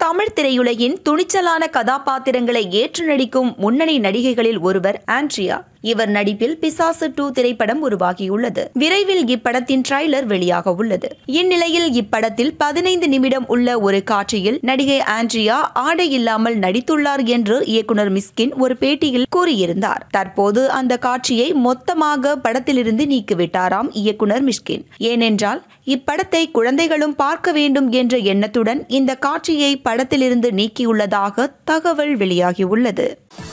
தமிழ் திரையுலகின் துணிச்சலான கதாபாத்திரங்களை ஏற்று நடிக்கும் முன்னணி நடிகைகளில் ஒருவர் ஆண்ட்ரியா இவர் நடிப்பில் பிசாசு டூ திரைப்படம் உருவாகியுள்ளது விரைவில் இப்படத்தின் ட்ரைலர் வெளியாக உள்ளது இந்நிலையில் இப்படத்தில் பதினைந்து நிமிடம் உள்ள ஒரு காட்சியில் நடிகை ஆண்ட்ரியா ஆடை இல்லாமல் நடித்துள்ளார் என்று இயக்குனர் மிஸ்கின் ஒரு பேட்டியில் கூறியிருந்தார் தற்போது அந்த காட்சியை மொத்தமாக படத்திலிருந்து நீக்கிவிட்டாராம் இயக்குனர் மிஷ்கின் ஏனென்றால் இப்படத்தை குழந்தைகளும் பார்க்க வேண்டும் என்ற எண்ணத்துடன் இந்த காட்சியை படத்திலிருந்து நீக்கியுள்ளதாக தகவல் வெளியாகியுள்ளது